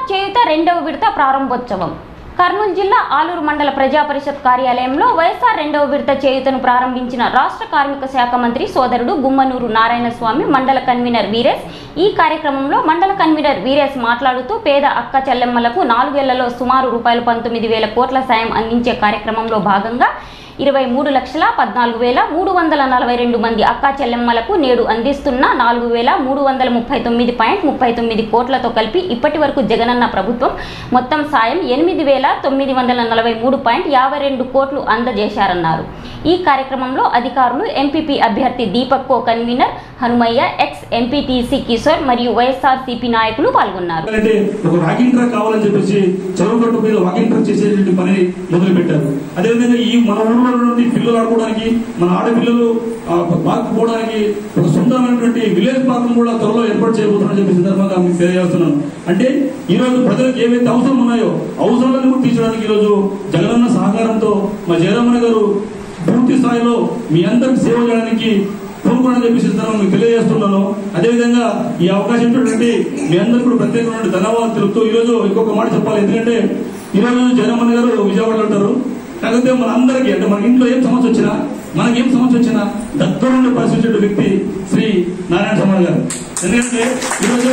చేయుత రెండవ విడత ప్రారంభోత్సవం కర్నూలు జిల్లా ఆలూరు మండల ప్రజా పరిషత్ కార్యాలయంలో వైఎస్ఆర్ రెండవ విడత చేయుతను ప్రారంభించిన రాష్ట్ర కార్మిక శాఖ మంత్రి సోదరుడు గుమ్మనూరు నారాయణ స్వామి మండల కన్వీనర్ వీరేష్ ఈ కార్యక్రమంలో మండల కన్వీనర్ వీరేష్ మాట్లాడుతూ పేద అక్క చెల్లెమ్మలకు నాలుగేళ్లలో సుమారు రూపాయలు పంతొమ్మిది వేల కోట్ల సాయం అందించే కార్యక్రమంలో భాగంగా ఇరవై మూడు లక్షల పద్నాలుగు వేల మూడు వందల నలభై రెండు మంది అక్కా చెల్లెమ్మలకు నేడు అందిస్తున్న నాలుగు వేల మూడు వందల ముప్పై తొమ్మిది పాయింట్ ముప్పై తొమ్మిది కోట్లతో కలిపి ఇప్పటి వరకు జగనన్న ప్రభుత్వం మొత్తం సాయం ఎనిమిది వేల తొమ్మిది వందల నలభై మూడు పాయింట్ యాభై రెండు కోట్లు అందజేశారన్నారు ఈ కార్యక్రమంలో అధికారులు ఎంపీపీ అభ్యర్థి Deepak co convener Hanumaiah ex MPTC Kishore మరియు వైఎస్ఆర్ సిపి నాయకులు పాల్గొన్నారు అంటే ఒక వాకింగ్ ట్రాక్ కావాలని చెప్పేసి చెరువు గట్టు మీద వాకింగ్ ట్రాక్ చేసేటువంటి పని మొదలు పెట్టారు అదేవిధంగా ఈ మన ఊళ్ళో నుండి పిల్లలు ఆడుకోవడానికి మన ఆడపిల్లలు ఆ, పార్క్ పోవడానికి ఒక సుందరమైనటువంటి విలేజ్ పార్క్ కూడా త్వరలో ఏర్పాటు చేయబోతున్నారని చెప్పి సందర్భంగా మీకు తెలియజేస్తున్నాను అంటే ఈ రోజు ప్రజలకు ఏవైతే అవసరం ఉన్నాయో అవసరాలను కూడా తీర్చడానికి ఈ రోజు జగనన్న సహకారంతో మా జయరామన్న గారు పూర్తి స్థాయిలో మీ అందరికి సేవ చేయడానికి కోరుకోవాలని చెప్పేసి సందర్భంగా మీకు తెలియజేస్తున్నాను అదేవిధంగా ఈ అవకాశం ఇచ్చినటువంటి మీ అందరికీ కూడా ప్రత్యేకమైన ధన్యవాదాలు తెలుపుతూ ఈ రోజు ఇంకొక మాట చెప్పాలి ఎందుకంటే ఈ రోజు జగన్మోహన్ గారు విజయవాడలో ఉంటారు కాకపోతే మన అందరికీ అంటే మన ఇంట్లో ఏం సమస్య వచ్చినా మనకి ఏం సమస్య వచ్చినా దగ్గరుండి పరిశీలించే వ్యక్తి శ్రీ నారాయణ స్వామి గారు ఎందుకంటే ఈరోజు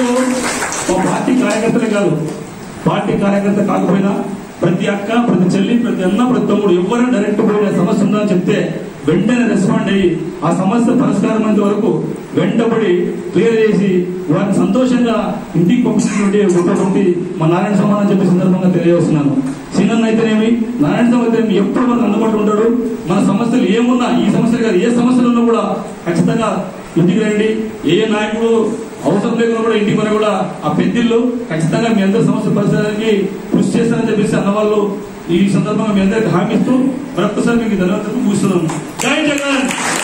మా పార్టీ కార్యకర్తలే కాదు పార్టీ కార్యకర్త కాకపోయినా ప్రతి అక్క ప్రతి చెల్లి ప్రతి అన్న ప్రతి తమ్ముడు ఎవరైనా డైరెక్ట్ పోయిన సమస్య ఉందని చెప్తే వెంటనే రెస్పాండ్ అయ్యి ఆ సమస్య పరిష్కారం అయ్యేంత వరకు వెంటబడి క్లియర్ చేసి వారిని సంతోషంగా ఇంటికి పంపించినటువంటి గొప్ప వ్యక్తి మా నారాయణ స్వామి అని చెప్పి సందర్భంగా తెలియజేస్తున్నాను సీనన్న అయితేనేమి నారాయణ స్వామి అయితే ఎప్పుడు మనకు అందుబాటులో ఉంటాడు మన సమస్యలు ఏమున్నా ఈ సమస్యలు కాదు ఏ సమస్యలు ఉన్నా కూడా ఖచ్చితంగా ఇంటికి రండి ఏ నాయకుడు అవసరం లేకుండా కూడా ఇంటికి మరి కూడా ఆ పెద్దిళ్ళు ఖచ్చితంగా మీ అందరి సమస్య పరిష్కారానికి కృషి చేస్తారని చెప్పేసి అన్నవాళ్ళు ఈ సందర్భంగా మీ అందరికి హామీ ఇస్తూ మరొకసారి మీకు ధన్యవాదాలు ముగిస్తున్నాం జై జగన్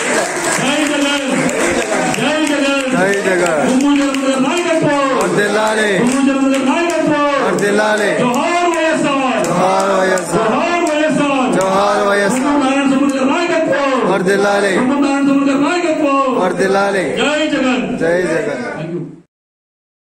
జై జగన్ జై జగన్ జై జగన్. కుమ్ము జగన్ గారి నాయకత్వం వర్ధిల్లాలి కుమ్ము జగన్ గారి నాయకత్వం వర్ధిల్లాలి జోహార్ వైఎస్ఆర్ జోహార్ వైఎస్ఆర్ జోహార్ వైఎస్ఆర్ జోహార్ వైఎస్ఆర్ కుమ్ము నారాయణ స్వామి గారి నాయకత్వం వర్ధిల్లాలి కుమ్ము నారాయణ స్వామి గారి నాయకత్వం వర్ధిల్లాలి జై జగన్ జై జగన్ థ్యాంక్ యూ